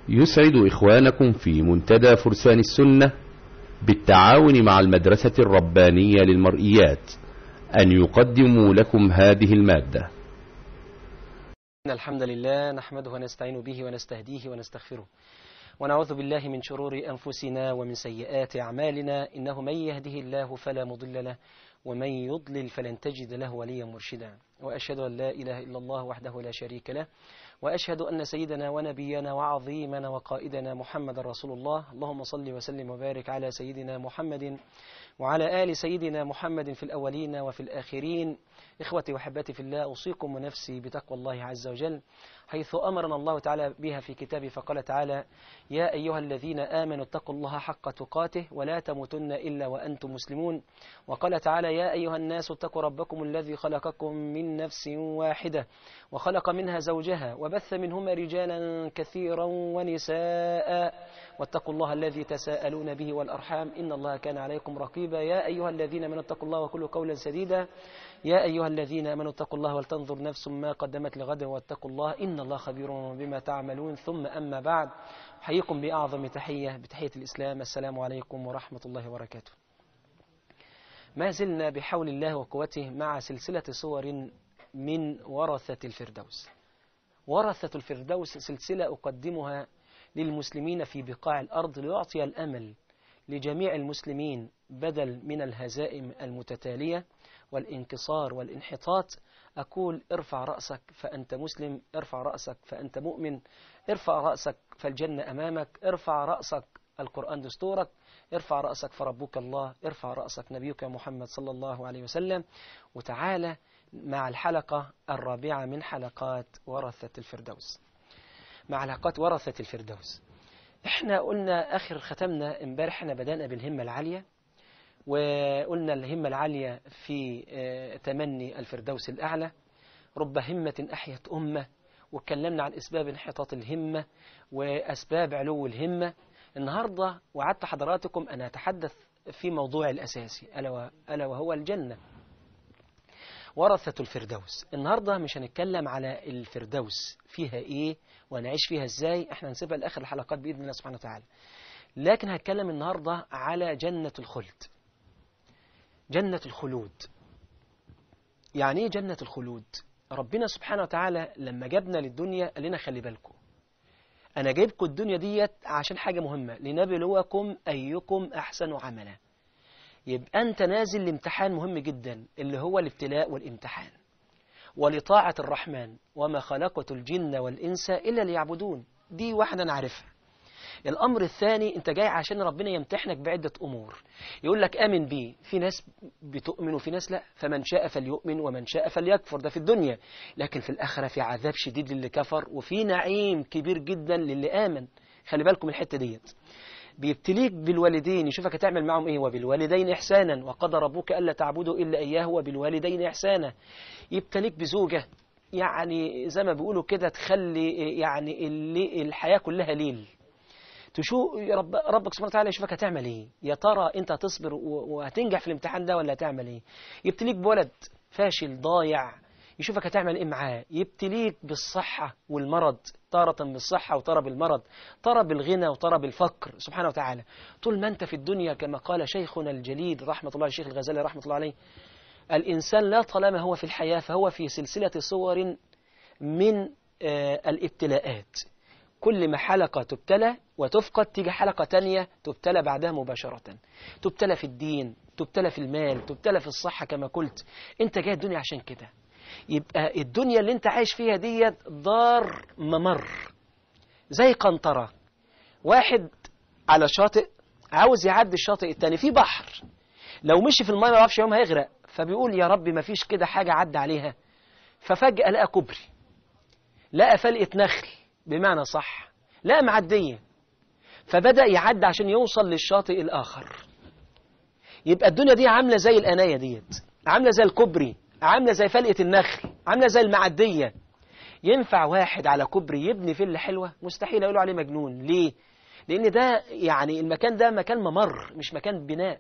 يسعد إخوانكم في منتدى فرسان السنة بالتعاون مع المدرسة الربانية للمرئيات أن يقدموا لكم هذه المادة إن الحمد لله نحمده ونستعين به ونستهديه ونستغفره ونعوذ بالله من شرور أنفسنا ومن سيئات أعمالنا إنه من يهده الله فلا مضل له ومن يضلل فلن تجد له وليا مرشدا وأشهد أن لا إله إلا الله وحده لا شريك له وأشهد أن سيدنا ونبينا وعظيمنا وقائدنا محمد رسول الله اللهم صل وسلم وبارك على سيدنا محمد وعلى آل سيدنا محمد في الأولين وفي الآخرين إخوتي وحباتي في الله أوصيكم ونفسي بتقوى الله عز وجل حيث أمرنا الله تعالى بها في كتابه فقال تعالى يا أيها الذين آمنوا اتقوا الله حق تقاته ولا تموتن إلا وأنتم مسلمون وقال تعالى يا أيها الناس اتقوا ربكم الذي خلقكم من نفس واحدة وخلق منها زوجها وبث منهما رجالا كثيرا ونساء واتقوا الله الذي تساءلون به والأرحام إن الله كان عليكم رقيبا يا أيها الذين من اتقوا الله وكلوا قولا سديدا يا أيها الذين آمنوا اتقوا الله ولتنظر نفس ما قدمت لغد واتقوا الله إن الله خبير بما تعملون ثم أما بعد أحييكم بأعظم تحية بتحية الإسلام السلام عليكم ورحمة الله وبركاته ما زلنا بحول الله وقوته مع سلسلة صور من ورثة الفردوس ورثة الفردوس سلسلة أقدمها للمسلمين في بقاع الأرض ليعطي الأمل لجميع المسلمين بدل من الهزائم المتتالية والانكسار والانحطاط أقول ارفع رأسك فأنت مسلم ارفع رأسك فأنت مؤمن ارفع رأسك فالجنة أمامك ارفع رأسك القرآن دستورك ارفع رأسك فربك الله ارفع رأسك نبيك محمد صلى الله عليه وسلم وتعالى مع الحلقة الرابعة من حلقات ورثة الفردوس مع حلقات ورثة الفردوس احنا قلنا آخر ختمنا امبارح احنا بدأنا بالهمة العالية وقلنا الهمة العالية في تمني الفردوس الأعلى رب همة أحيت أمة واتكلمنا عن أسباب انحطاط الهمة وأسباب علو الهمة النهاردة وعدت حضراتكم أن أتحدث في موضوع الأساسي ألا وهو الجنة ورثة الفردوس النهاردة مش هنتكلم على الفردوس فيها إيه ونعيش فيها إزاي إحنا نسيبها لآخر الحلقات بإذن الله سبحانه وتعالى لكن هتكلم النهاردة على جنة الخلد جنة الخلود يعني ايه جنة الخلود ربنا سبحانه وتعالى لما جابنا للدنيا قال لنا خلي بالكم انا جايبكم الدنيا ديت عشان حاجة مهمة لنبلوكم ايكم احسن عملا يبقى انت نازل لامتحان مهم جدا اللي هو الابتلاء والامتحان ولطاعة الرحمن وما خلقت الجن والإنس إلا ليعبدون دي واحدة نعرفها الأمر الثاني أنت جاي عشان ربنا يمتحنك بعدة أمور يقول لك آمن بيه في ناس بتؤمن وفي ناس لا فمن شاء فليؤمن ومن شاء فليكفر ده في الدنيا لكن في الآخرة في عذاب شديد للي كفر وفي نعيم كبير جدا للي آمن خلي بالكم الحتة ديت بيبتليك بالوالدين يشوفك هتعمل معهم ايه وبالوالدين احسانا وقضى ربك الا تعبدوا الا اياه وبالوالدين احسانا يبتليك بزوجه يعني زي ما بيقولوا كده تخلي يعني اللي الحياه كلها ليل تشوف رب ربك سبحانه وتعالى يشوفك هتعمل ايه يا ترى انت هتصبر وهتنجح في الامتحان ده ولا هتعمل ايه يبتليك بولد فاشل ضايع يشوفك هتعمل ايه معاه يبتليك بالصحة والمرض تارة بالصحة وتارة بالمرض تارة بالغنى وتارة بالفقر سبحانه وتعالى طول ما انت في الدنيا كما قال شيخنا الجليل رحمة الله الشيخ الغزالي رحمة الله عليه الإنسان لا طالما هو في الحياة فهو في سلسلة صور من آه الابتلاءات كل ما حلقة تبتلى وتفقد تيجي حلقة تانية تبتلى بعدها مباشرة تبتلى في الدين تبتلى في المال تبتلى في الصحة كما قلت انت جاي الدنيا عشان كده يبقى الدنيا اللي انت عايش فيها ديت دار ممر زي قنطرة واحد على شاطئ عاوز يعدي الشاطئ التاني في بحر لو مشي في الماء ما يعرفش يوم هيغرق فبيقول يا رب ما فيش كده حاجة عدى عليها ففجأة لقى كوبري لقى فلقة نخل بمعنى صح لقى معدية فبدأ يعدي عشان يوصل للشاطئ الآخر يبقى الدنيا دي عاملة زي الأناية ديت عاملة زي الكوبري عاملة زي فلقة النخل عاملة زي المعدية ينفع واحد على كوبري يبني فيلا حلوة مستحيل يقولوا عليه مجنون ليه لأن ده يعني المكان ده مكان ممر مش مكان بناء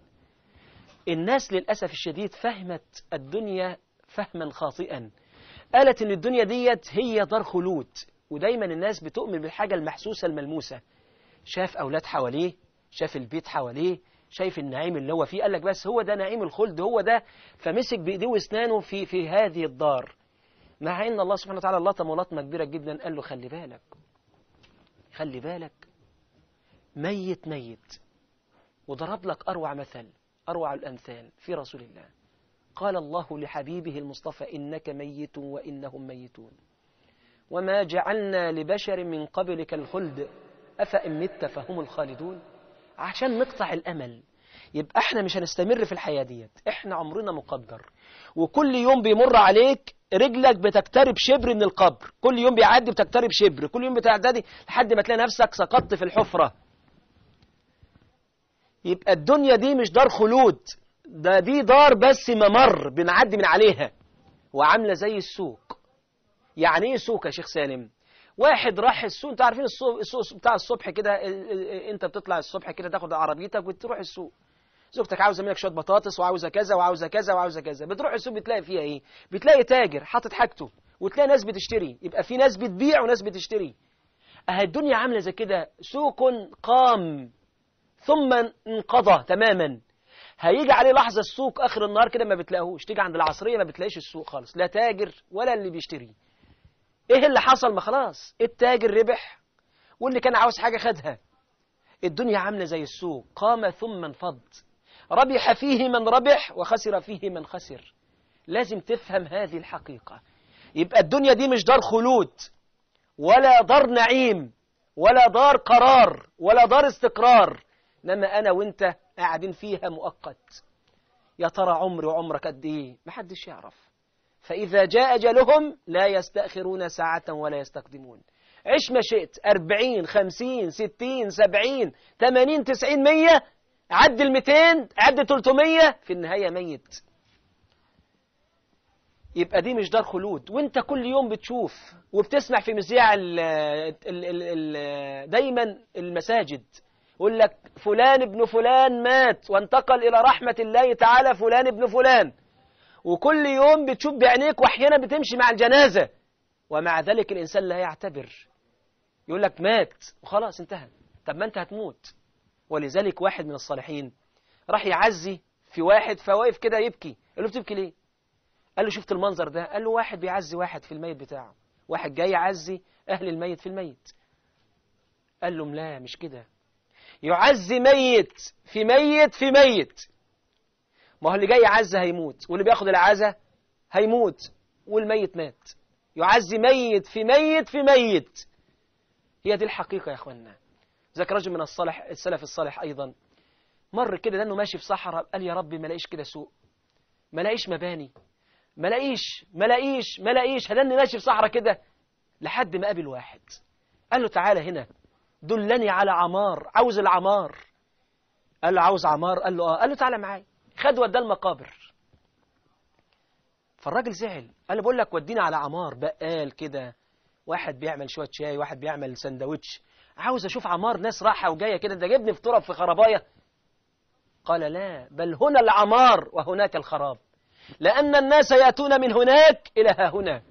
الناس للأسف الشديد فهمت الدنيا فهما خاطئا قالت ان الدنيا ديت هي دار خلود ودايما الناس بتؤمن بالحاجة المحسوسة الملموسة شاف أولاد حواليه شاف البيت حواليه شايف النعيم اللي هو فيه قال لك بس هو ده نعيم الخلد هو ده فمسك بإيديه واسنانه في في هذه الدار مع ان الله سبحانه وتعالى لطم لطمه كبيره جدا قال له خلي بالك خلي بالك ميت ميت وضرب لك اروع مثل اروع الامثال في رسول الله قال الله لحبيبه المصطفى انك ميت وانهم ميتون وما جعلنا لبشر من قبلك الخلد افان مت فهم الخالدون عشان نقطع الامل يبقى احنا مش هنستمر في الحياه ديت احنا عمرنا مقدر وكل يوم بيمر عليك رجلك بتقترب شبر من القبر كل يوم بيعدي بتقترب شبر كل يوم بتعدي لحد ما تلاقي نفسك سقطت في الحفرة يبقى الدنيا دي مش دار خلود ده دي دار بس ممر بنعدي من عليها وعاملة زي السوق يعني ايه سوق يا شيخ سالم واحد راح السوق انتوا عارفين السوق, السوق بتاع الصبح كده انت بتطلع الصبح كده تاخد عربيتك وتروح السوق زوجتك عاوزه منك شويه بطاطس وعاوزه كذا وعاوزه كذا وعاوزه كذا بتروح السوق بتلاقي فيها ايه بتلاقي تاجر حاطط حاجته وتلاقي ناس بتشتري يبقى في ناس بتبيع وناس بتشتري اهي الدنيا عامله زي كده سوق قام ثم انقضى تماما هيجي عليه لحظه السوق اخر النهار كده ما بتلاقيهوش تيجي عند العصريه ما بتلاقيش السوق خالص لا تاجر ولا اللي بيشتري ايه اللي حصل ما خلاص التاجر ربح واللي كان عاوز حاجه خدها الدنيا عامله زي السوق قام ثم انفض ربح فيه من ربح وخسر فيه من خسر لازم تفهم هذه الحقيقة يبقى الدنيا دي مش دار خلود ولا دار نعيم ولا دار قرار ولا دار استقرار انما انا وانت قاعدين فيها مؤقت يا ترى عمري وعمرك قد ايه محدش يعرف فاذا جاء اجلهم لا يستاخرون ساعه ولا يستقدمون عش ما شئت أربعين خمسين ستين سبعين ثمانين تسعين مية عد ال 200 عد 300 في النهاية ميت يبقى دي مش دار خلود وانت كل يوم بتشوف وبتسمع في مذياع ال ال ال ال دايما المساجد يقول لك فلان ابن فلان مات وانتقل إلى رحمة الله تعالى فلان ابن فلان وكل يوم بتشوف بعينيك واحيانا بتمشي مع الجنازة ومع ذلك الإنسان لا يعتبر يقول لك مات وخلاص انتهى طب ما انت هتموت ولذلك واحد من الصالحين راح يعزي في واحد فواقف كده يبكي قال له بتبكي ليه قال له شفت المنظر ده قال له واحد بيعزي واحد في الميت بتاعه واحد جاي يعزي أهل الميت في الميت قال له لا مش كده يعزي ميت في ميت في ميت ما هو اللي جاي يعزي هيموت واللي بياخد العزة هيموت والميت مات يعزي ميت في ميت في ميت هي دي الحقيقة يا أخوانا ذاك رجل من الصالح السلف الصالح أيضا مر كده لأنه ماشي في صحراء قال يا ربي ما لاقيش كده سوق ما لاقيش مباني ما لاقيش ما لاقيش ما لاقيش هدني ماشي في صحراء كده لحد ما قابل واحد قال له تعالى هنا دلني على عمار عاوز العمار قال له عاوز عمار قال له اه قال له تعالى معايا خد وداه المقابر فالراجل زعل قال له بقول لك وديني على عمار بقال كده واحد بيعمل شويه شاي واحد بيعمل سندوتش عاوز اشوف عمار ناس رايحه وجايه كده ده جايبني في تراب في خرابايه قال لا بل هنا العمار وهناك الخراب لأن الناس يأتون من هناك إلى ها هنا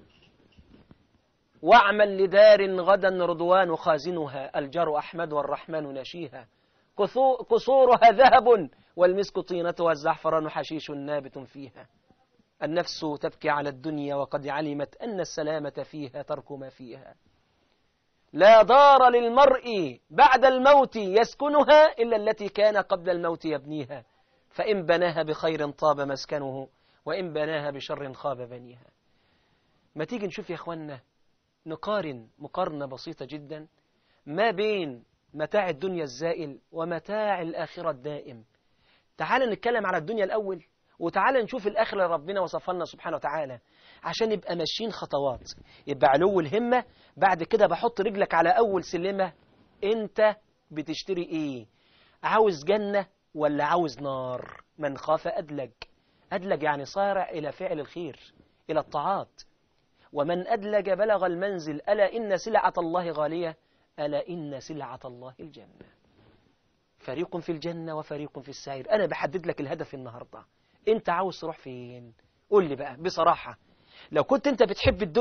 واعمل لدار غدا رضوان خازنها الجار أحمد والرحمن نشيها قصورها ذهب والمسك طينتها الزعفران حشيش نابت فيها النفس تبكي على الدنيا وقد علمت أن السلامة فيها ترك ما فيها لا دار للمرء بعد الموت يسكنها إلا التي كان قبل الموت يبنيها فإن بناها بخير طاب مسكنه وإن بناها بشر خاب بنيها ما تيجي نشوف يا أخوانا نقارن مقارنة بسيطة جدا ما بين متاع الدنيا الزائل ومتاع الآخرة الدائم تعال نتكلم على الدنيا الأول وتعال نشوف الآخرة ربنا وصفها لنا سبحانه وتعالى عشان يبقى ماشيين خطوات يبقى علو الهمة بعد كده بحط رجلك على أول سلمة أنت بتشتري إيه عاوز جنة ولا عاوز نار من خاف أدلج أدلج يعني صارع إلى فعل الخير إلى الطاعات ومن أدلج بلغ المنزل ألا إن سلعة الله غالية ألا إن سلعة الله الجنة فريق في الجنة وفريق في السعير أنا بحدد لك الهدف النهاردة أنت عاوز تروح فين قول لي بقى بصراحة لو كنت أنت بتحب الدنيا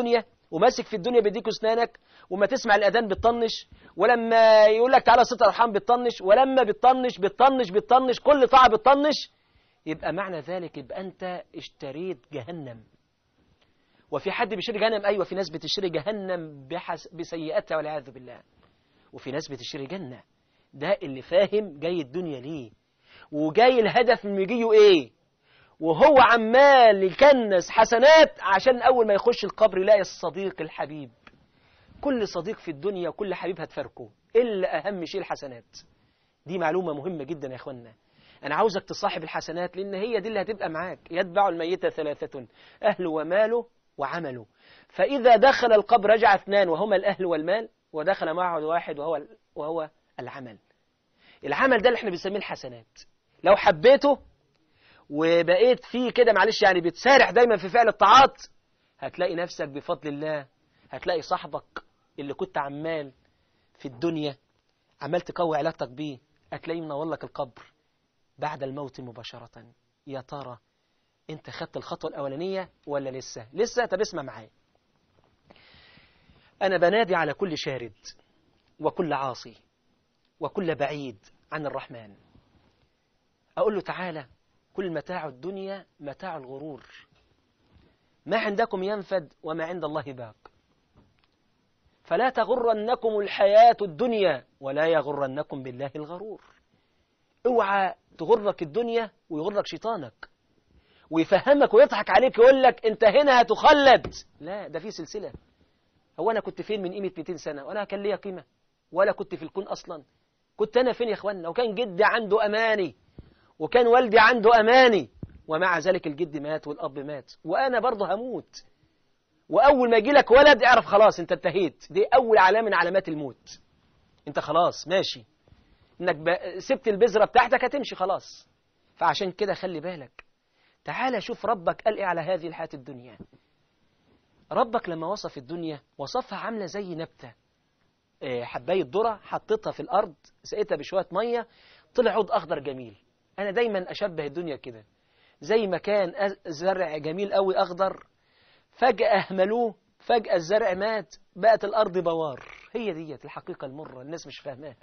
وماسك في الدنيا بيديك اسنانك وما تسمع الاذان بتطنش ولما يقول لك تعالى ست ارحام بتطنش ولما بتطنش بتطنش بتطنش كل طاعه بتطنش يبقى معنى ذلك يبقى انت اشتريت جهنم وفي حد بيشتري جهنم ايوه في ناس بتشتري جهنم بحس بسيئاتها والعياذ بالله وفي ناس بتشتري جنه ده اللي فاهم جاي الدنيا ليه وجاي الهدف من مجيه ايه وهو عمال يكنس حسنات عشان اول ما يخش القبر يلاقي الصديق الحبيب كل صديق في الدنيا وكل حبيب هتفارقه الا اهم شيء الحسنات دي معلومه مهمه جدا يا اخوانا انا عاوزك تصاحب الحسنات لان هي دي اللي هتبقى معاك يتبع الميت ثلاثه اهله وماله وعمله فاذا دخل القبر رجع اثنان وهما الاهل والمال ودخل معه واحد وهو وهو العمل العمل ده اللي احنا بنسميه الحسنات لو حبيته وبقيت فيه كده معلش يعني بتسارح دايما في فعل الطاعات هتلاقي نفسك بفضل الله هتلاقي صاحبك اللي كنت عمال في الدنيا عمال تقوي علاقتك بيه هتلاقيه منور لك القبر بعد الموت مباشرة يا ترى انت خدت الخطوة الأولانية ولا لسه لسه طب اسمع معايا أنا بنادي على كل شارد وكل عاصي وكل بعيد عن الرحمن أقول له تعالى كل متاع الدنيا متاع الغرور ما عندكم ينفد وما عند الله باق فلا تغرنكم الحياة الدنيا ولا يغرنكم بالله الغرور اوعى تغرك الدنيا ويغرك شيطانك ويفهمك ويضحك عليك يقول لك انت هنا هتخلد لا ده في سلسلة هو انا كنت فين من قيمة 200 سنة ولا كان ليا قيمة ولا كنت في الكون اصلا كنت انا فين يا اخوانا وكان جدي عنده اماني وكان والدي عنده اماني ومع ذلك الجد مات والاب مات وانا برضه هموت واول ما يجي لك ولد اعرف خلاص انت انتهيت دي اول علامه من علامات الموت انت خلاص ماشي انك ب... سبت البذره بتاعتك هتمشي خلاص فعشان كده خلي بالك تعالى شوف ربك قال ايه على هذه الحياه الدنيا ربك لما وصف الدنيا وصفها عامله زي نبته حبايه ذره حطيتها في الارض سقيتها بشويه ميه طلع عود اخضر جميل انا دايما اشبه الدنيا كده زي ما كان زرع جميل قوي اخضر فجاه اهملوه فجاه الزرع مات بقت الارض بوار هي ديت الحقيقه المره الناس مش فاهماها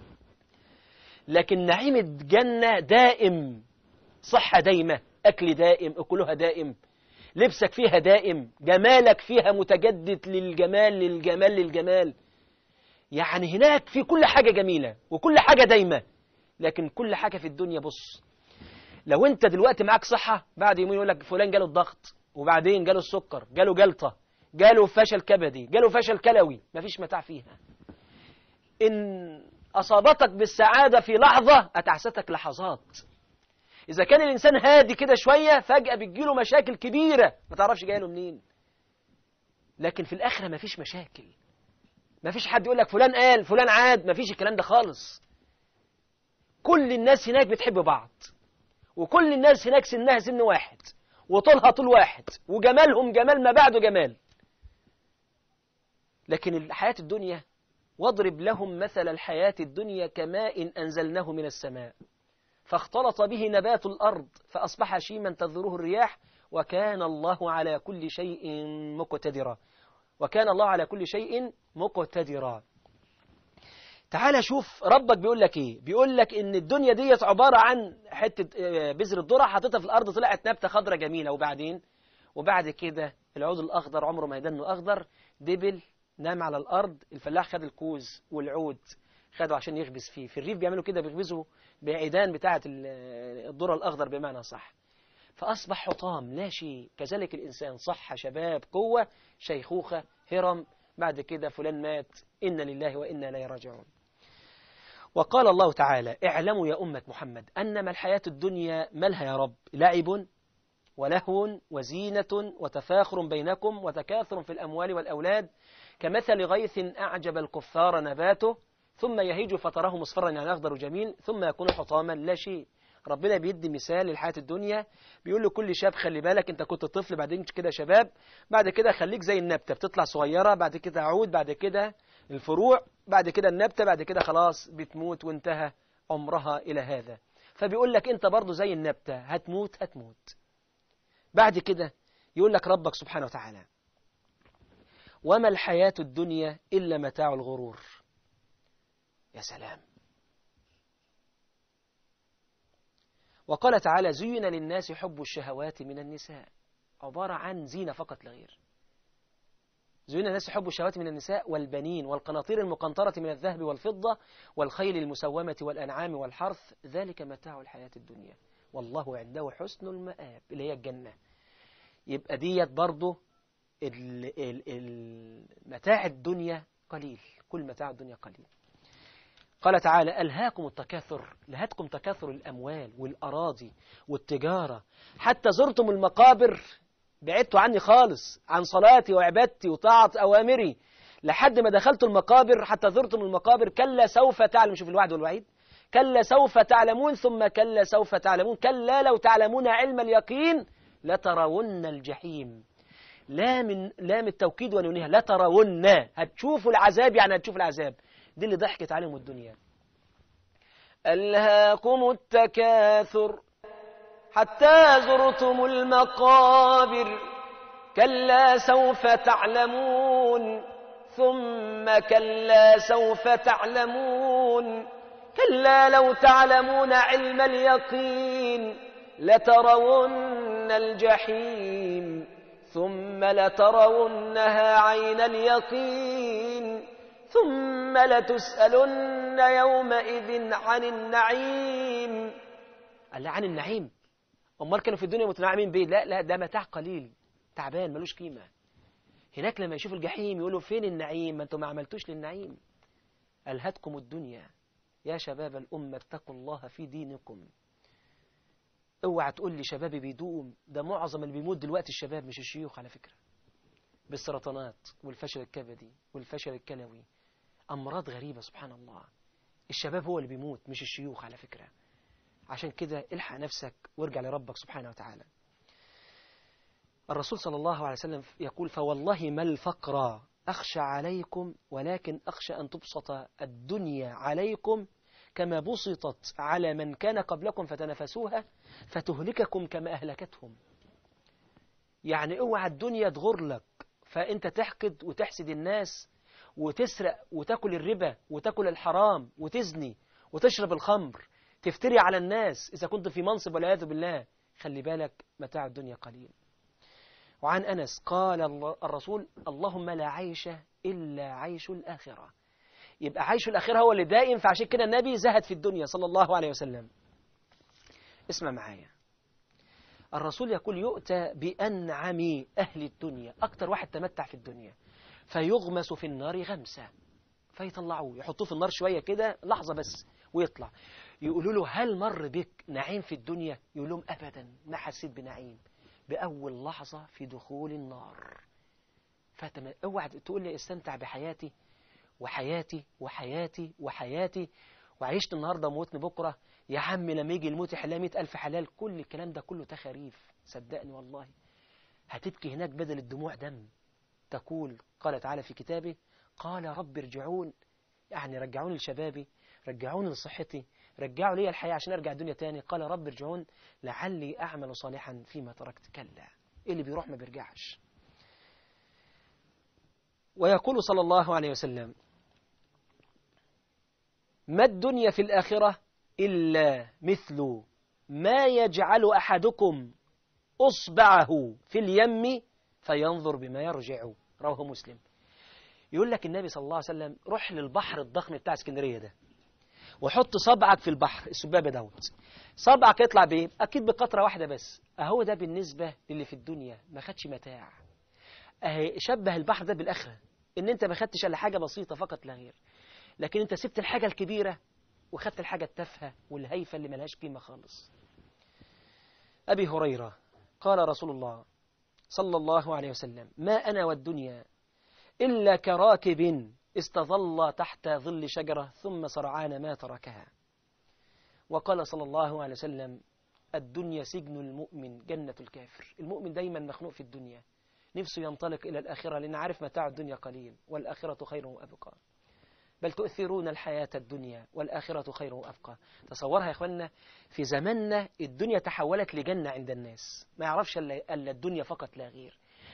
لكن نعيم الجنه دائم صحه دايمه اكل دائم اكلها دائم لبسك فيها دائم جمالك فيها متجدد للجمال للجمال للجمال يعني هناك في كل حاجة جميلة وكل حاجة دايمة لكن كل حاجة في الدنيا بص لو انت دلوقتي معاك صحة بعد يومين يقول لك فلان جاله الضغط وبعدين جاله السكر جاله جلطة جاله فشل كبدي جاله فشل كلوي مفيش متاع فيها إن أصابتك بالسعادة في لحظة أتعستك لحظات إذا كان الإنسان هادي كده شوية فجأة بتجيله مشاكل كبيرة ما تعرفش جايله منين لكن في الآخرة مفيش مشاكل مفيش حد يقول لك فلان قال فلان عاد مفيش الكلام ده خالص كل الناس هناك بتحب بعض وكل الناس هناك سنها سن واحد وطولها طول واحد وجمالهم جمال ما بعده جمال لكن الحياة الدنيا واضرب لهم مثل الحياة الدنيا كماء أنزلناه من السماء فاختلط به نبات الأرض فأصبح شيما تذروه الرياح وكان الله على كل شيء مقتدرا وكان الله على كل شيء مقتدرا تعال شوف ربك بيقول لك ايه بيقول لك ان الدنيا ديت عبارة عن حتة بذر الذرة حطيتها في الارض طلعت نبتة خضرة جميلة وبعدين وبعد كده العود الاخضر عمره ما يدنه اخضر دبل نام على الارض الفلاح خد الكوز والعود خده عشان يخبز فيه في الريف بيعملوا كده بيخبزوا بعيدان بتاعة الذرة الاخضر بمعنى صح فأصبح حطام لا شيء كذلك الإنسان صحة شباب قوة شيخوخة هرم بعد كده فلان مات إن لله وإنا إليه راجعون وقال الله تعالى اعلموا يا أمة محمد أنما الحياة الدنيا مالها يا رب لعب ولهو وزينة وتفاخر بينكم وتكاثر في الأموال والأولاد كمثل غيث أعجب الكفار نباته ثم يهيج فتراه مصفرا يعني أخضر جميل ثم يكون حطاما لا شيء ربنا بيدي مثال للحياة الدنيا بيقول لكل شاب خلي بالك انت كنت طفل بعدين كده شباب بعد كده خليك زي النبتة بتطلع صغيرة بعد كده عود بعد كده الفروع بعد كده النبتة بعد كده خلاص بتموت وانتهى عمرها إلى هذا فبيقول لك انت برضو زي النبتة هتموت هتموت بعد كده يقول لك ربك سبحانه وتعالى وما الحياة الدنيا إلا متاع الغرور يا سلام وقال تعالى زين للناس حب الشهوات من النساء عبارة عن زينة فقط لا غير زين الناس حب الشهوات من النساء والبنين والقناطير المقنطرة من الذهب والفضة والخيل المسومة والأنعام والحرث ذلك متاع الحياة الدنيا والله عنده حسن المآب اللي هي الجنة يبقى ديت برضه المتاع الدنيا قليل كل متاع الدنيا قليل قال تعالى ألهاكم التكاثر لهتكم تكاثر الأموال والأراضي والتجارة حتى زرتم المقابر بعدتوا عني خالص عن صلاتي وعبادتي وطاعة أوامري لحد ما دخلت المقابر حتى زرتم المقابر كلا سوف تعلم شوف الوعد والوعيد كلا سوف تعلمون ثم كلا سوف تعلمون كلا لو تعلمون علم اليقين لترون الجحيم لا من لا من التوكيد ونونها لا ترون هتشوفوا العذاب يعني هتشوفوا العذاب دي اللي ضحكت عليهم الدنيا ألهاكم التكاثر حتى زرتم المقابر كلا سوف تعلمون ثم كلا سوف تعلمون كلا لو تعلمون علم اليقين لترون الجحيم ثم لترونها عين اليقين ثم لتسألن يومئذ عن النعيم قال عن النعيم أمال كانوا في الدنيا متنعمين بيه لا لا ده متاع قليل تعبان ملوش قيمة هناك لما يشوفوا الجحيم يقولوا فين النعيم ما انتم ما عملتوش للنعيم ألهتكم الدنيا يا شباب الأمة اتقوا الله في دينكم اوعى تقول لي شبابي بيدوم ده معظم اللي بيموت دلوقتي الشباب مش الشيوخ على فكرة بالسرطانات والفشل الكبدي والفشل الكلوي أمراض غريبة سبحان الله الشباب هو اللي بيموت مش الشيوخ على فكرة عشان كده الحق نفسك وارجع لربك سبحانه وتعالى الرسول صلى الله عليه وسلم يقول فوالله ما الفقر أخشى عليكم ولكن أخشى أن تبسط الدنيا عليكم كما بسطت على من كان قبلكم فتنافسوها فتهلككم كما أهلكتهم يعني اوعى الدنيا تغر لك فأنت تحقد وتحسد الناس وتسرق وتاكل الربا وتاكل الحرام وتزني وتشرب الخمر تفتري على الناس إذا كنت في منصب والعياذ بالله خلي بالك متاع الدنيا قليل وعن أنس قال الرسول اللهم لا عيش إلا عيش الآخرة يبقى عيش الآخرة هو اللي دائم فعشان كده النبي زهد في الدنيا صلى الله عليه وسلم اسمع معايا الرسول يقول يؤتى بأنعم أهل الدنيا أكتر واحد تمتع في الدنيا فيغمس في النار غمسة فيطلعوه يحطوه في النار شوية كده لحظة بس ويطلع يقولوا له هل مر بك نعيم في الدنيا يقول لهم أبدا ما حسيت بنعيم بأول لحظة في دخول النار فتم اوعى تقول لي استمتع بحياتي وحياتي وحياتي وحياتي وعيشت النهاردة موتني بكرة يا عم لما يجي الموت يحلها مئة ألف حلال كل الكلام ده كله تخاريف صدقني والله هتبكي هناك بدل الدموع دم تقول قال تعالى في كتابه قال رب ارجعون يعني رجعوني لشبابي رجعوني لصحتي رجعوا لي الحياة عشان أرجع الدنيا تاني قال رب ارجعون لعلي أعمل صالحا فيما تركت كلا إيه اللي بيروح ما بيرجعش ويقول صلى الله عليه وسلم ما الدنيا في الآخرة إلا مثل ما يجعل أحدكم أصبعه في اليم فينظر بما يرجع رواه مسلم يقول لك النبي صلى الله عليه وسلم روح للبحر الضخم بتاع اسكندرية ده وحط صبعك في البحر السبابة دوت صبعك يطلع بايه اكيد بقطرة واحدة بس اهو ده بالنسبة للي في الدنيا ما خدش متاع اهي شبه البحر ده بالاخرة ان انت ما خدتش الا حاجة بسيطة فقط لا غير لكن انت سبت الحاجة الكبيرة وخدت الحاجة التافهة والهيفة اللي ملهاش قيمة خالص أبي هريرة قال رسول الله صلى الله عليه وسلم ما أنا والدنيا إلا كراكب استظل تحت ظل شجرة ثم سرعان ما تركها وقال صلى الله عليه وسلم الدنيا سجن المؤمن جنة الكافر المؤمن دايما مخنوق في الدنيا نفسه ينطلق إلى الآخرة لأن عارف متاع الدنيا قليل والآخرة خير وأبقى بل تؤثرون الحياة الدنيا والآخرة خير وأبقى تصورها يا إخواننا في زماننا الدنيا تحولت لجنة عند الناس ما يعرفش إلا الدنيا فقط لا غير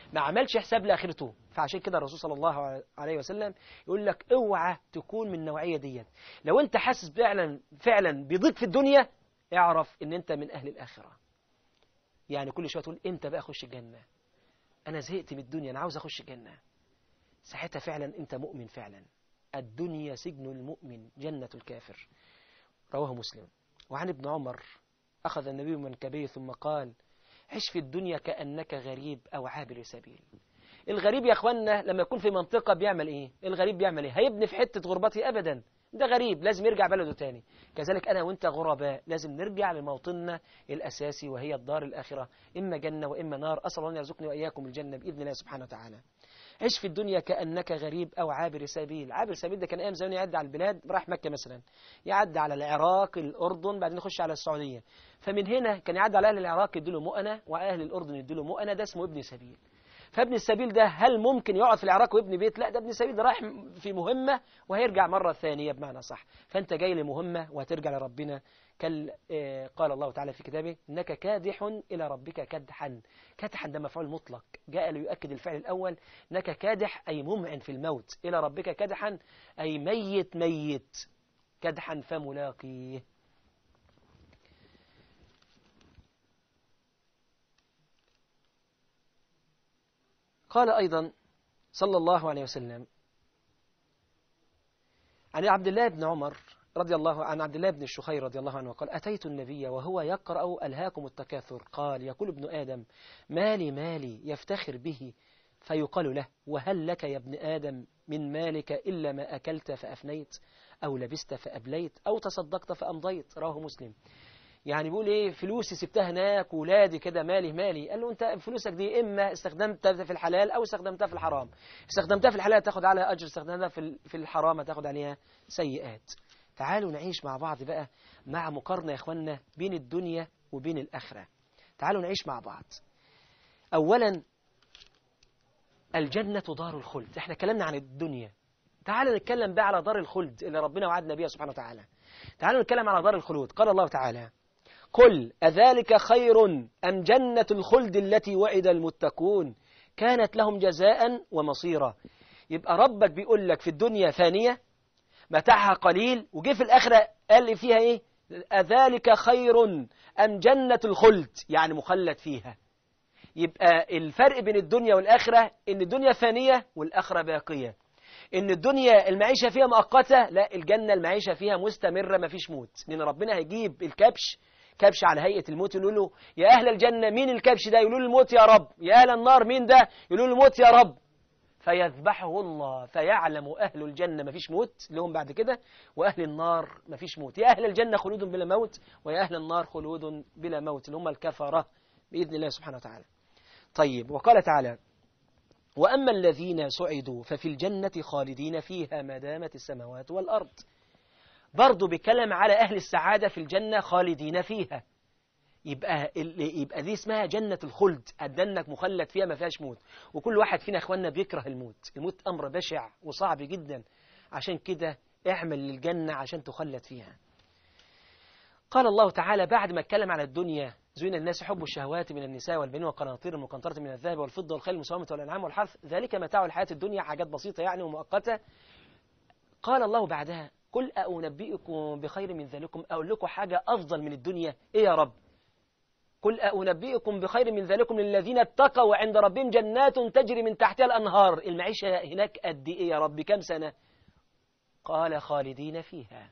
ما عملش حساب لاخرته فعشان كده الرسول صلى الله عليه وسلم يقول لك اوعى تكون من النوعيه ديت لو انت حاسس فعلا فعلا بضيق في الدنيا اعرف ان انت من اهل الاخره يعني كل شويه تقول انت بقى خش الجنه انا زهقت من الدنيا انا عاوز اخش الجنه ساعتها فعلا انت مؤمن فعلا الدنيا سجن المؤمن جنه الكافر رواه مسلم وعن ابن عمر اخذ النبي من كبيه ثم قال عش في الدنيا كأنك غريب أو عابر سبيل الغريب يا أخوانا لما يكون في منطقة بيعمل إيه الغريب بيعمل إيه هيبني في حتة غربته أبدا ده غريب لازم يرجع بلده تاني كذلك أنا وإنت غرباء لازم نرجع لموطننا الأساسي وهي الدار الآخرة إما جنة وإما نار أسأل الله أن يرزقني وإياكم الجنة بإذن الله سبحانه وتعالى عيش في الدنيا كأنك غريب أو عابر سبيل عابر سبيل ده كان أيام زمان يعدي على البلاد راح مكة مثلا يعدي على العراق الأردن بعدين يخش على السعودية فمن هنا كان يعدي على أهل العراق يديله مؤنة وأهل الأردن يديله مؤنة ده اسمه ابن سبيل فابن السبيل ده هل ممكن يقعد في العراق ويبني بيت لا ده ابن السبيل ده رايح في مهمة وهيرجع مرة ثانية بمعنى صح فأنت جاي لمهمة وهترجع لربنا كال قال الله تعالى في كتابه إنك كادح إلى ربك كدحا كدحا ده مفعول مطلق جاء ليؤكد الفعل الأول إنك كادح أي ممعن في الموت إلى ربك كدحا أي ميت ميت كدحا فملاقيه قال أيضا صلى الله عليه وسلم عن عبد الله بن عمر رضي الله عن عبد الله بن الشخير رضي الله عنه قال أتيت النبي وهو يقرأ ألهاكم التكاثر قال يقول ابن آدم مالي مالي يفتخر به فيقال له وهل لك يا ابن آدم من مالك إلا ما أكلت فأفنيت أو لبست فأبليت أو تصدقت فأمضيت رواه مسلم يعني بيقول ايه فلوسي سبتها هناك ولادي كده مالي مالي قال له انت فلوسك دي اما استخدمتها في الحلال او استخدمتها في الحرام استخدمتها في الحلال تاخد عليها اجر استخدمتها في في الحرام تاخد عليها سيئات تعالوا نعيش مع بعض بقى مع مقارنه يا اخوانا بين الدنيا وبين الاخره تعالوا نعيش مع بعض اولا الجنه دار الخلد احنا اتكلمنا عن الدنيا تعالوا نتكلم بقى على دار الخلد اللي ربنا وعدنا بيها سبحانه وتعالى تعالوا نتكلم على دار الخلود قال الله تعالى قل أذلك خير أم جنة الخلد التي وعد المتقون كانت لهم جزاء ومصيرا يبقى ربك بيقول لك في الدنيا ثانية متاعها قليل وجه في الآخرة قال لي فيها إيه أذلك خير أم جنة الخلد يعني مخلد فيها يبقى الفرق بين الدنيا والآخرة إن الدنيا ثانية والآخرة باقية إن الدنيا المعيشة فيها مؤقتة لا الجنة المعيشة فيها مستمرة مفيش موت لأن ربنا هيجيب الكبش كبش على هيئة الموت يقولوا له يا أهل الجنة مين الكبش ده يقولوا له الموت يا رب يا أهل النار مين ده يقولوا له الموت يا رب فيذبحه الله فيعلم أهل الجنة مفيش موت لهم بعد كده وأهل النار مفيش موت يا أهل الجنة خلود بلا موت ويا أهل النار خلود بلا موت اللي هم الكفرة بإذن الله سبحانه وتعالى طيب وقال تعالى وأما الذين سعدوا ففي الجنة خالدين فيها ما دامت السماوات والأرض برضه بيتكلم على أهل السعادة في الجنة خالدين فيها يبقى يبقى دي اسمها جنة الخلد أدنك مخلد فيها ما فيهاش موت وكل واحد فينا اخواننا بيكره الموت الموت أمر بشع وصعب جدا عشان كده اعمل للجنة عشان تخلد فيها قال الله تعالى بعد ما اتكلم على الدنيا زين الناس حب الشهوات من النساء والبنين والقناطير المقنطرة من الذهب والفضة والخيل المسومة والأنعام والحرث ذلك متاع الحياة الدنيا حاجات بسيطة يعني ومؤقتة قال الله بعدها قل أنبئكم بخير من ذلكم أقول لكم حاجة أفضل من الدنيا إيه يا رب قل أنبئكم بخير من ذلكم للذين اتقوا عند ربهم جنات تجري من تحتها الأنهار المعيشة هناك قد إيه يا رب كم سنة قال خالدين فيها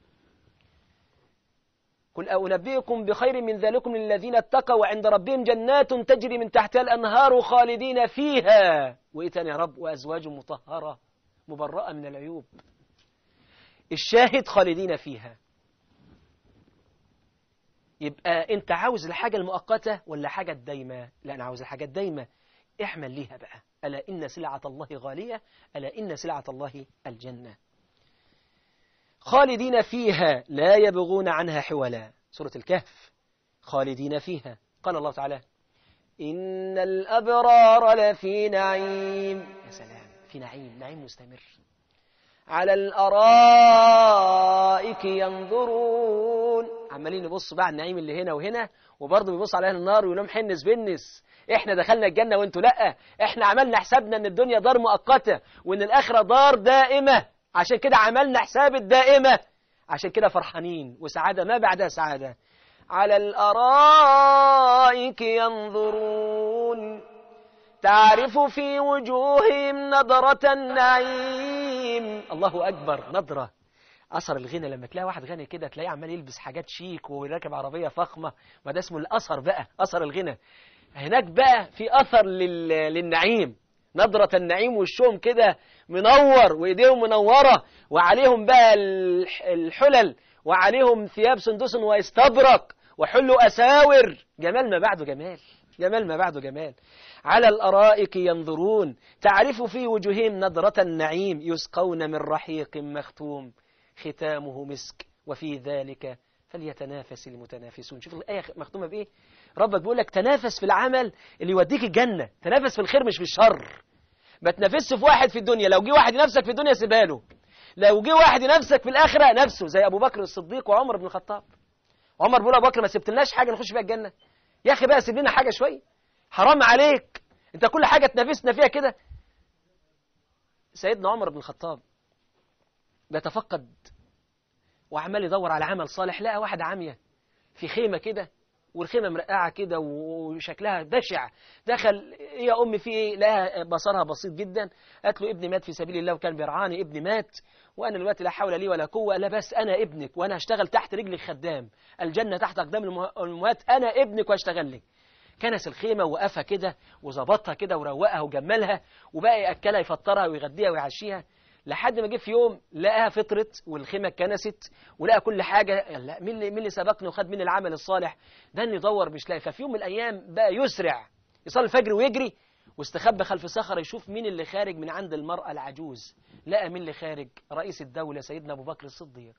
قل أنبئكم بخير من ذلكم للذين اتقوا عند ربهم جنات تجري من تحتها الأنهار خالدين فيها وإيه تاني يا رب وأزواج مطهرة مبرأة من العيوب الشاهد خالدين فيها يبقى انت عاوز الحاجة المؤقتة ولا حاجة الدايمة لا انا عاوز الحاجة الدايمة احمل ليها بقى ألا إن سلعة الله غالية ألا إن سلعة الله الجنة خالدين فيها لا يبغون عنها حولا سورة الكهف خالدين فيها قال الله تعالى إن الأبرار لفي نعيم يا سلام في نعيم نعيم مستمر على الأرائك ينظرون عمالين يبصوا بقى على النعيم اللي هنا وهنا وبرضه بيبصوا على اهل النار ويقول لهم حنس بنس احنا دخلنا الجنه وانتوا لا احنا عملنا حسابنا ان الدنيا دار مؤقته وان الاخره دار دائمه عشان كده عملنا حساب الدائمه عشان كده فرحانين وسعاده ما بعدها سعاده على الارائك ينظرون تعرف في وجوههم نضرة النعيم الله أكبر نضرة أثر الغنى لما تلاقي واحد غني كده تلاقيه عمال يلبس حاجات شيك وراكب عربية فخمة ما ده اسمه الأثر بقى أثر الغنى هناك بقى في أثر لل... للنعيم نضرة النعيم وشهم كده منور وإيديهم منورة وعليهم بقى الح- الحلل وعليهم ثياب سندس واستبرق وحلوا أساور جمال ما بعده جمال جمال ما بعده جمال على الأرائك ينظرون تعرف في وجوههم نضرة النعيم يسقون من رحيق مختوم ختامه مسك وفي ذلك فليتنافس المتنافسون شوف الآية مختومة بإيه ربك بيقول لك تنافس في العمل اللي يوديك الجنة تنافس في الخير مش في الشر ما تنافسش في واحد في الدنيا لو جه واحد ينافسك في الدنيا سيبها له لو جه واحد ينافسك في الآخرة نفسه زي أبو بكر الصديق وعمر بن الخطاب عمر بيقول أبو بكر ما سبتلناش حاجة نخش بيها الجنة يا أخي بقى سيب لنا حاجة شوية حرام عليك انت كل حاجة تنافسنا فيها كده سيدنا عمر بن الخطاب بيتفقد وعمال يدور على عمل صالح لقى واحدة عامية في خيمة كده والخيمة مرقعة كده وشكلها بشع دخل يا أمي في إيه لقاها بصرها بسيط جدا قالت له ابني مات في سبيل الله وكان بيرعاني ابني مات وأنا دلوقتي لا حول لي ولا قوة لا بس أنا ابنك وأنا هشتغل تحت رجلك خدام الجنة تحت أقدام الأموات أنا ابنك واشتغل لك كنس الخيمة وقفها كده وظبطها كده وروقها وجملها وبقى يأكلها يفطرها ويغديها ويعشيها لحد ما جه في يوم لقاها فطرت والخيمة اتكنست ولقى كل حاجة لا مين اللي, مين اللي سبقني وخد مني العمل الصالح ده اللي يدور مش لاقي ففي يوم من الأيام بقى يسرع يصلي الفجر ويجري واستخبى خلف صخرة يشوف مين اللي خارج من عند المرأة العجوز لقى مين اللي خارج رئيس الدولة سيدنا أبو بكر الصديق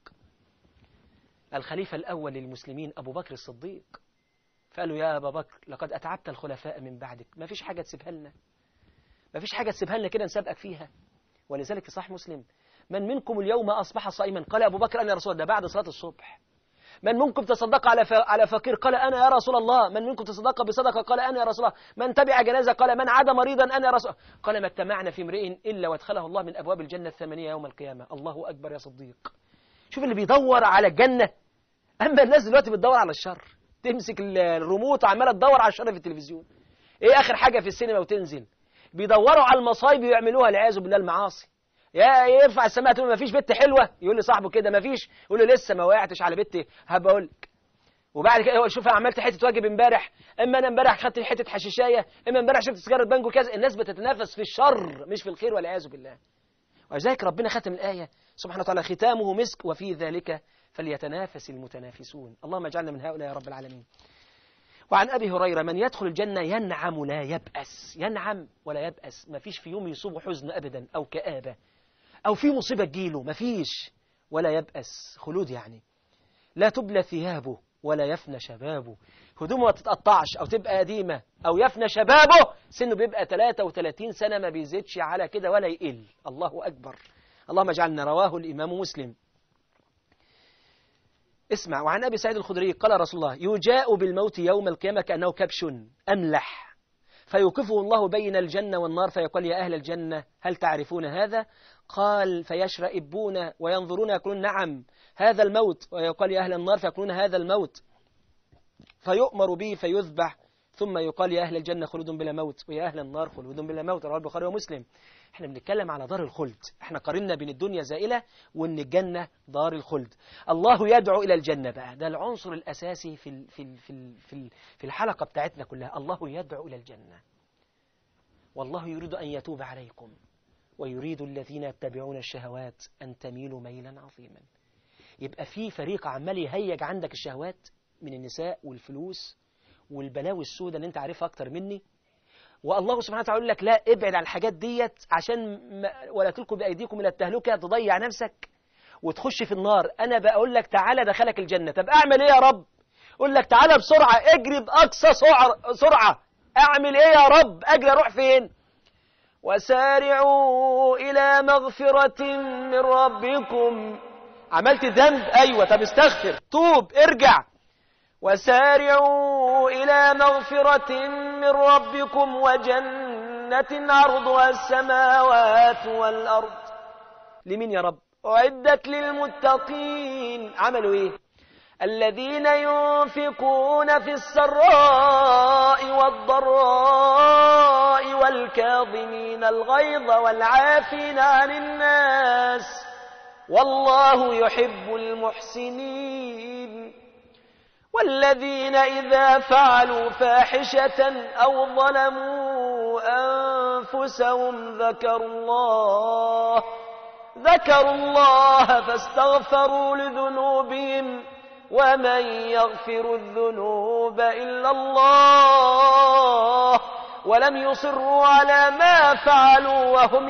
الخليفة الأول للمسلمين أبو بكر الصديق فقالوا يا أبا بكر لقد أتعبت الخلفاء من بعدك ما فيش حاجة تسيبها لنا ما فيش حاجة تسيبها لنا كده نسابقك فيها ولذلك في صحيح مسلم من منكم اليوم أصبح صائما قال أبو بكر أنا يا رسول الله ده بعد صلاة الصبح من منكم تصدق على على فقير قال أنا يا رسول الله من منكم تصدق بصدقة قال أنا يا رسول الله من تبع جنازة قال من عاد مريضا أنا يا رسول الله قال ما اجتمعنا في امرئ إلا وادخله الله من أبواب الجنة الثمانية يوم القيامة الله أكبر يا صديق شوف اللي بيدور على الجنة أما الناس دلوقتي بتدور على الشر تمسك الريموت وعماله تدور على الشر في التلفزيون ايه اخر حاجه في السينما وتنزل بيدوروا على المصايب ويعملوها والعياذ بالله المعاصي يا يرفع السماعه تقول ما فيش بنت حلوه يقول لي صاحبه كده ما فيش يقول له لسه ما وقعتش على بنت هبقول لك وبعد كده شوف انا عملت حته واجب امبارح اما انا امبارح خدت حته حشيشايه اما امبارح شفت سيجاره بانجو كذا الناس بتتنافس في الشر مش في الخير والعياذ بالله ولذلك ربنا ختم الايه سبحانه وتعالى ختامه مسك وفي ذلك فليتنافس المتنافسون اللهم اجعلنا من هؤلاء يا رب العالمين وعن أبي هريرة من يدخل الجنة ينعم لا يبأس ينعم ولا يبأس ما فيش في يوم يصيبه حزن أبدا أو كآبة أو في مصيبة تجيله ما فيش ولا يبأس خلود يعني لا تبلى ثيابه ولا يفنى شبابه هدومه ما تتقطعش أو تبقى قديمة أو يفنى شبابه سنه بيبقى 33 سنة ما بيزيدش على كده ولا يقل الله أكبر اللهم اجعلنا رواه الإمام مسلم اسمع وعن أبي سعيد الخدري قال رسول الله يجاء بالموت يوم القيامة كأنه كبش أملح فيوقفه الله بين الجنة والنار فيقول يا أهل الجنة هل تعرفون هذا قال فيشرئبون وينظرون يقولون نعم هذا الموت ويقال يا أهل النار فيقولون هذا الموت فيؤمر به فيذبح ثم يقال يا أهل الجنة خلود بلا موت ويا أهل النار خلود بلا موت رواه البخاري ومسلم احنا بنتكلم على دار الخلد احنا قارنا بين الدنيا زائلة وان الجنة دار الخلد الله يدعو الى الجنة بقى ده العنصر الاساسي في ال في ال في ال في, ال في الحلقة بتاعتنا كلها الله يدعو الى الجنة والله يريد ان يتوب عليكم ويريد الذين يتبعون الشهوات ان تميلوا ميلا عظيما يبقى في فريق عمال يهيج عندك الشهوات من النساء والفلوس والبلاوي السوداء اللي انت عارفها اكتر مني والله سبحانه وتعالى يقول لك لا ابعد عن الحاجات ديت عشان ما ولا تلقوا بايديكم الى التهلكه تضيع نفسك وتخش في النار انا بقول لك تعالى دخلك الجنه طب اعمل ايه يا رب اقول لك تعالى بسرعه اجري باقصى سرعه اعمل ايه يا رب اجري اروح فين وسارعوا الى مغفره من ربكم عملت ذنب أيوة طب استغفر توب ارجع وسارعوا إلى مغفرة من ربكم وجنة عرضها السماوات والأرض لمين يا رب أعدت للمتقين عملوا إيه الذين ينفقون في السراء والضراء والكاظمين الغيظ والعافين عن الناس والله يحب المحسنين والذين إذا فعلوا فاحشة أو ظلموا أنفسهم ذكروا الله ذكروا الله فاستغفروا لذنوبهم ومن يغفر الذنوب إلا الله ولم يصروا على ما فعلوا وهم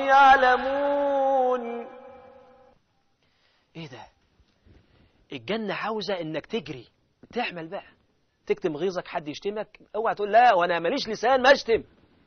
يعلمون ايه ده الجنة عاوزة انك تجري تعمل بقى تكتم غيظك حد يشتمك اوعى تقول لا وانا ماليش لسان ما اشتم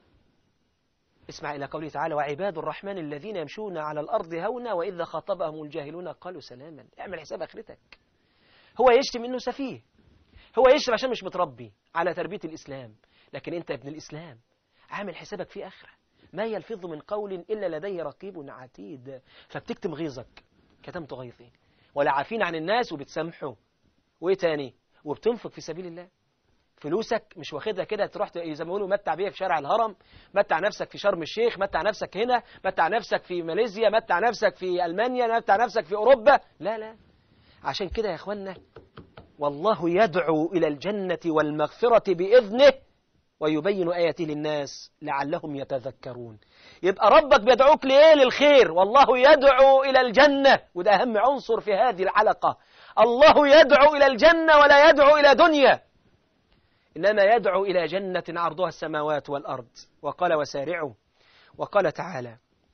اسمع إلى قوله تعالى وعباد الرحمن الذين يمشون على الأرض هونا وإذا خاطبهم الجاهلون قالوا سلاما اعمل حساب آخرتك هو يشتم إنه سفيه هو يشتم عشان مش متربي على تربية الإسلام لكن أنت ابن الإسلام عامل حسابك في آخرة ما يلفظ من قول إلا لديه رقيب عتيد فبتكتم غيظك كتمت غيظي ولا عافين عن الناس وبتسامحوا وإيه تاني وبتنفق في سبيل الله فلوسك مش واخدها كده تروح زي ما بيقولوا متع بيها في شارع الهرم متع نفسك في شرم الشيخ متع نفسك هنا متع نفسك في ماليزيا متع نفسك في ألمانيا متع نفسك في أوروبا لا لا عشان كده يا اخوانا والله يدعو إلى الجنة والمغفرة بإذنه ويبين آياته للناس لعلهم يتذكرون يبقى ربك بيدعوك لإيه للخير والله يدعو إلى الجنة وده أهم عنصر في هذه الحلقة الله يدعو إلى الجنة ولا يدعو إلى دنيا إنما يدعو إلى جنة عرضها السماوات والأرض وقال وسارعوا وقال تعالى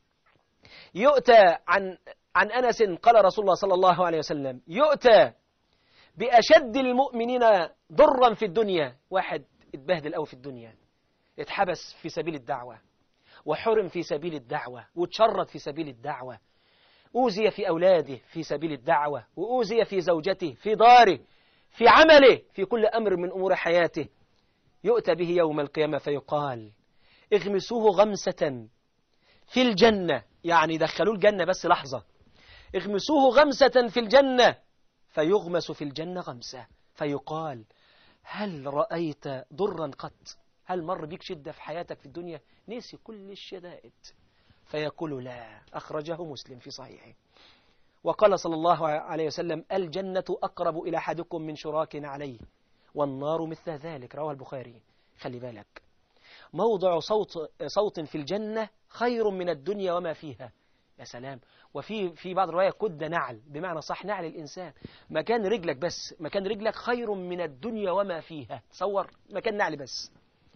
يؤتى عن عن أنس قال رسول الله صلى الله عليه وسلم يؤتى بأشد المؤمنين ضرا في الدنيا واحد اتبهدل أوي في الدنيا اتحبس في سبيل الدعوة وحرم في سبيل الدعوة وتشرد في سبيل الدعوة أوذي في أولاده في سبيل الدعوة وأوذي في زوجته في داره في عمله في كل أمر من أمور حياته يؤتى به يوم القيامة فيقال اغمسوه غمسة في الجنة يعني دخلوه الجنة بس لحظة اغمسوه غمسة في الجنة فيغمس في الجنة غمسة فيقال هل رأيت ضرا قط هل مر بك شدة في حياتك في الدنيا نسي كل الشدائد فيقول لا أخرجه مسلم في صحيحه وقال صلى الله عليه وسلم الجنة أقرب إلى أحدكم من شراك عليه والنار مثل ذلك رواه البخاري خلي بالك موضع صوت, صوت في الجنة خير من الدنيا وما فيها يا سلام وفي في بعض الرواية كد نعل بمعنى صح نعل الإنسان مكان رجلك بس مكان رجلك خير من الدنيا وما فيها تصور مكان نعل بس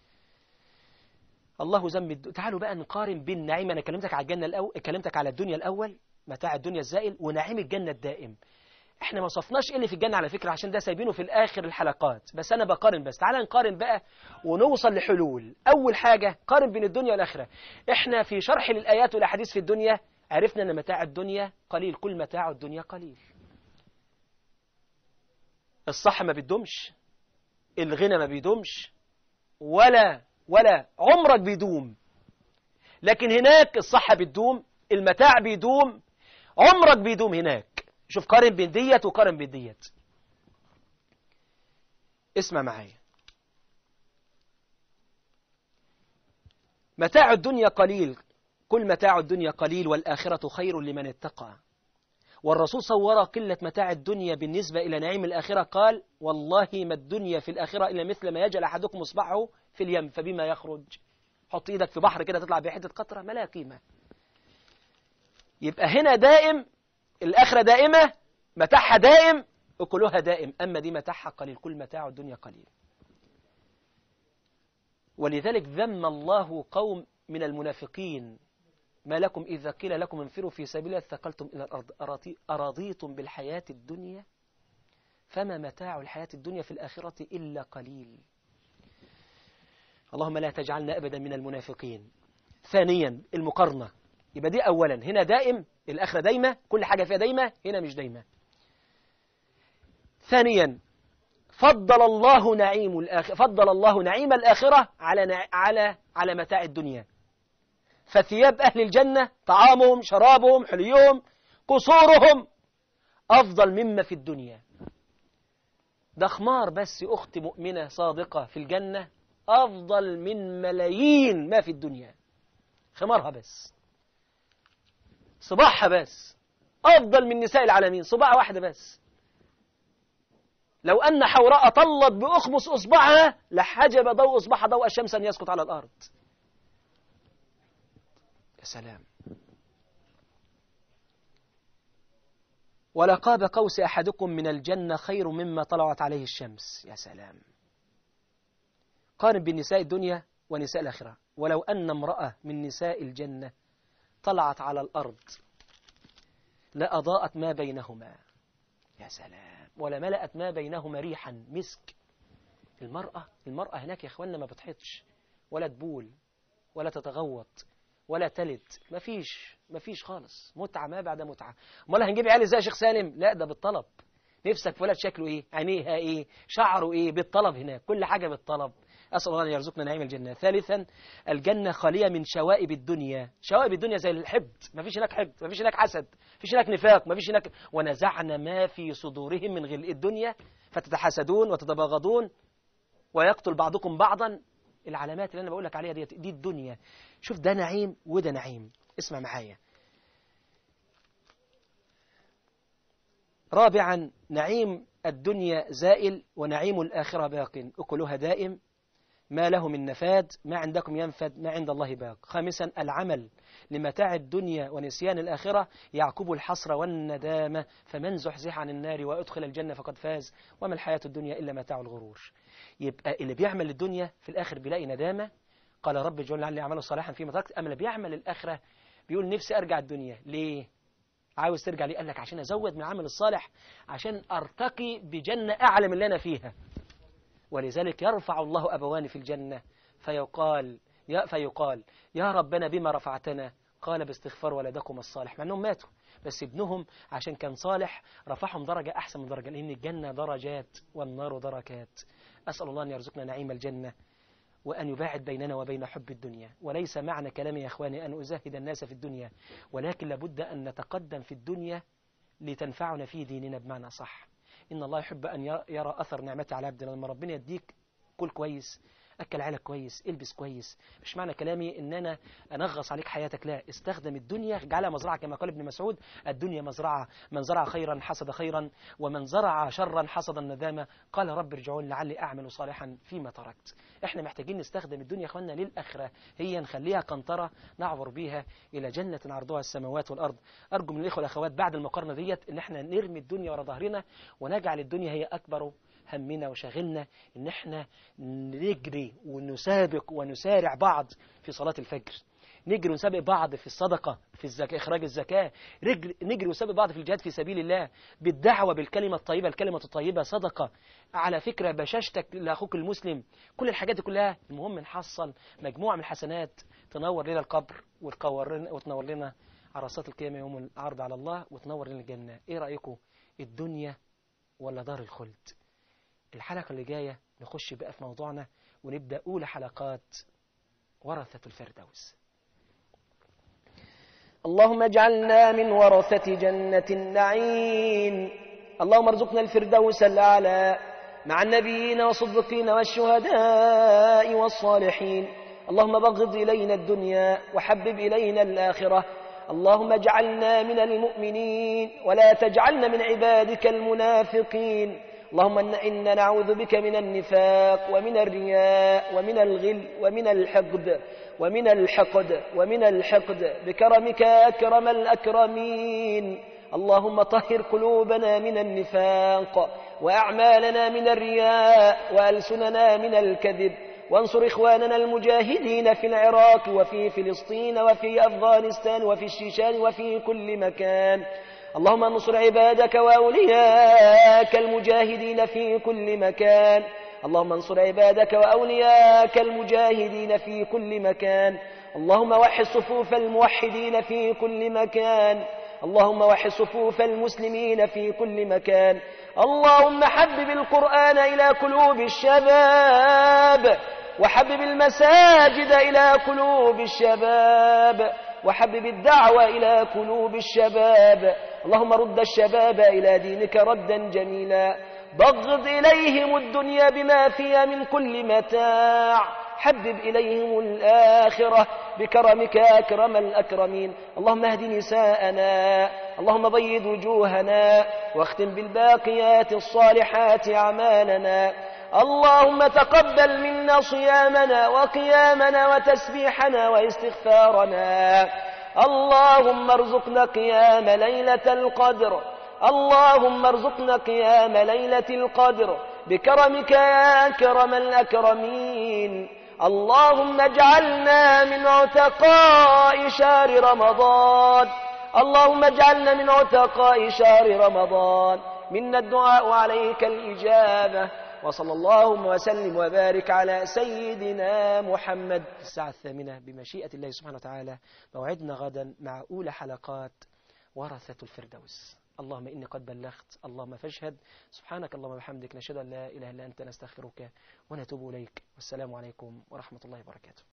الله ذنب الد... تعالوا بقى نقارن بين نعيم أنا كلمتك على الجنة الأول كلمتك على الدنيا الأول متاع الدنيا الزائل ونعيم الجنة الدائم احنا ما وصفناش ايه اللي في الجنة على فكرة عشان ده سايبينه في الآخر الحلقات بس أنا بقارن بس تعال نقارن بقى ونوصل لحلول أول حاجة قارن بين الدنيا والآخرة احنا في شرح للآيات والأحاديث في الدنيا عرفنا أن متاع الدنيا قليل كل متاع الدنيا قليل الصح ما بيدومش الغنى ما بيدومش ولا ولا عمرك بيدوم لكن هناك الصحة بتدوم المتاع بيدوم عمرك بيدوم هناك شوف قارن بين ديت وقارن بين ديت اسمع معايا متاع الدنيا قليل كل متاع الدنيا قليل والآخرة خير لمن اتقى والرسول صور قلة متاع الدنيا بالنسبة إلى نعيم الآخرة قال والله ما الدنيا في الآخرة إلا مثل ما يجعل أحدكم إصبعه في اليم فبما يخرج حط إيدك في بحر كده تطلع بحتة قطرة ما لها قيمة يبقى هنا دائم الآخرة دائمة متاعها دائم أكلها دائم أما دي متاعها قليل كل متاع الدنيا قليل ولذلك ذم الله قوم من المنافقين ما لكم إذا قيل لكم انفروا في سبيل الله ثقلتم إلى الأرض أرضيتم بالحياة الدنيا فما متاع الحياة الدنيا في الآخرة إلا قليل اللهم لا تجعلنا أبدا من المنافقين ثانيا المقارنة يبقى دي أولا هنا دائم الآخرة دايمة كل حاجة فيها دايمة هنا مش دايمة ثانيا فضل الله نعيم الآخرة فضل الله نعيم الآخرة على نع... على على متاع الدنيا فثياب أهل الجنة طعامهم شرابهم حليهم قصورهم أفضل مما في الدنيا ده خمار بس أخت مؤمنة صادقة في الجنة أفضل من ملايين ما في الدنيا خمارها بس صباحها بس أفضل من نساء العالمين صباع واحدة بس لو أن حوراء طلت بأخمص إصبعها لحجب ضوء إصبعها ضوء الشمس أن يسقط على الأرض يا سلام ولقاب قوس أحدكم من الجنة خير مما طلعت عليه الشمس يا سلام قارن بين نساء الدنيا ونساء الآخرة ولو أن امرأة من نساء الجنة طلعت على الأرض لأضاءت ما بينهما يا سلام ولا ملأت ما بينهما ريحا مسك المرأة المرأة هناك يا أخوانا ما بتحطش ولا تبول ولا تتغوط ولا تلد مفيش مفيش خالص متعة ما بعد متعة امال هنجيب عيال ازاي يا شيخ سالم لا ده بالطلب نفسك في ولد شكله ايه عينيها ايه شعره ايه بالطلب هناك كل حاجة بالطلب أسأل الله أن يرزقنا نعيم الجنة ثالثا الجنة خالية من شوائب الدنيا شوائب الدنيا زي الحقد ما فيش هناك حقد ما فيش هناك حسد ما فيش هناك نفاق ما فيش هناك ونزعنا ما في صدورهم من غل الدنيا فتتحاسدون وتتباغضون ويقتل بعضكم بعضا العلامات اللي أنا بقول لك عليها دي, دي الدنيا شوف ده نعيم وده نعيم اسمع معايا رابعا نعيم الدنيا زائل ونعيم الآخرة باق أكلها دائم ما له من نفاد ما عندكم ينفد ما عند الله باق خامسا العمل لمتاع الدنيا ونسيان الآخرة يعقب الحسرة والندامة فمن زحزح عن النار وأدخل الجنة فقد فاز وما الحياة الدنيا إلا متاع الغرور يبقى اللي بيعمل للدنيا في الآخر بيلاقي ندامة قال رب اجعل لعلي أعمله صالحا فيما تركت أما اللي بيعمل الآخرة بيقول نفسي أرجع الدنيا ليه عاوز ترجع ليه قال لك عشان أزود من العمل الصالح عشان أرتقي بجنة أعلى من اللي أنا فيها ولذلك يرفع الله أبوان في الجنة فيقال يا فيقال يا ربنا بما رفعتنا قال باستغفار ولدكم الصالح مع أنهم ماتوا بس ابنهم عشان كان صالح رفعهم درجة أحسن من درجة لأن الجنة درجات والنار دركات أسأل الله أن يرزقنا نعيم الجنة وأن يباعد بيننا وبين حب الدنيا وليس معنى كلامي يا أخواني أن أزهد الناس في الدنيا ولكن لابد أن نتقدم في الدنيا لتنفعنا في ديننا بمعنى صح إن الله يحب أن يرى أثر نعمته على عبدنا لما ربنا يديك كل كويس أكل عيالك كويس البس كويس مش معنى كلامي إن أنا أنغص عليك حياتك لا استخدم الدنيا اجعلها مزرعة كما قال ابن مسعود الدنيا مزرعة من زرع خيرا حصد خيرا ومن زرع شرا حصد الندامة قال رب ارجعون لعلي أعمل صالحا فيما تركت احنا محتاجين نستخدم الدنيا يا اخوانا للآخرة هي نخليها قنطرة نعبر بيها إلى جنة عرضها السماوات والأرض أرجو من الإخوة والأخوات بعد المقارنة ديت إن احنا نرمي الدنيا ورا ظهرنا ونجعل الدنيا هي أكبر همنا وشاغلنا ان احنا نجري ونسابق ونسارع بعض في صلاة الفجر نجري ونسابق بعض في الصدقة في الزكاة إخراج الزكاة نجري, نجري ونسابق بعض في الجهاد في سبيل الله بالدعوة بالكلمة الطيبة الكلمة الطيبة صدقة على فكرة بشاشتك لأخوك المسلم كل الحاجات دي كلها المهم نحصل مجموعة من الحسنات تنور لنا القبر وتنور لنا عرصات القيامة يوم العرض على الله وتنور لنا الجنة إيه رأيكم الدنيا ولا دار الخلد الحلقة اللي جاية نخش بقى في موضوعنا ونبدأ أولى حلقات ورثة الفردوس اللهم اجعلنا من ورثة جنة النعيم اللهم ارزقنا الفردوس الأعلى مع النبيين والصديقين والشهداء والصالحين اللهم بغض إلينا الدنيا وحبب إلينا الآخرة اللهم اجعلنا من المؤمنين ولا تجعلنا من عبادك المنافقين اللهم إنا نعوذ بك من النفاق ومن الرياء ومن الغل ومن الحقد ومن الحقد ومن الحقد بكرمك أكرم الأكرمين اللهم طهر قلوبنا من النفاق وأعمالنا من الرياء وألسننا من الكذب وانصر إخواننا المجاهدين في العراق وفي فلسطين وفي أفغانستان وفي الشيشان وفي كل مكان اللهم انصر عبادك وأولياك المجاهدين في كل مكان اللهم انصر عبادك وأولياك المجاهدين في كل مكان اللهم وحد صفوف الموحدين في كل مكان اللهم وحد صفوف المسلمين في كل مكان اللهم حبب القرآن إلى قلوب الشباب وحبب المساجد إلى قلوب الشباب وحبب الدعوة إلى قلوب الشباب اللهم رد الشباب إلى دينك ردا جميلا بغض إليهم الدنيا بما فيها من كل متاع حبب إليهم الآخرة بكرمك أكرم الأكرمين اللهم اهد نساءنا اللهم بيض وجوهنا واختم بالباقيات الصالحات أعمالنا اللهم تقبل منا صيامنا وقيامنا وتسبيحنا واستغفارنا اللهم ارزقنا قيام ليلة القدر اللهم ارزقنا قيام ليلة القدر بكرمك يا أكرم الأكرمين اللهم اجعلنا من عتقاء شهر رمضان اللهم اجعلنا من عتقاء شهر رمضان منا الدعاء عليك الإجابة وصلى اللهم وسلم وبارك على سيدنا محمد الساعة الثامنة بمشيئة الله سبحانه وتعالى موعدنا غدا مع أولى حلقات ورثة الفردوس اللهم إني قد بلغت اللهم فاشهد سبحانك اللهم وبحمدك نشهد أن لا إله إلا أنت نستغفرك ونتوب إليك والسلام عليكم ورحمة الله وبركاته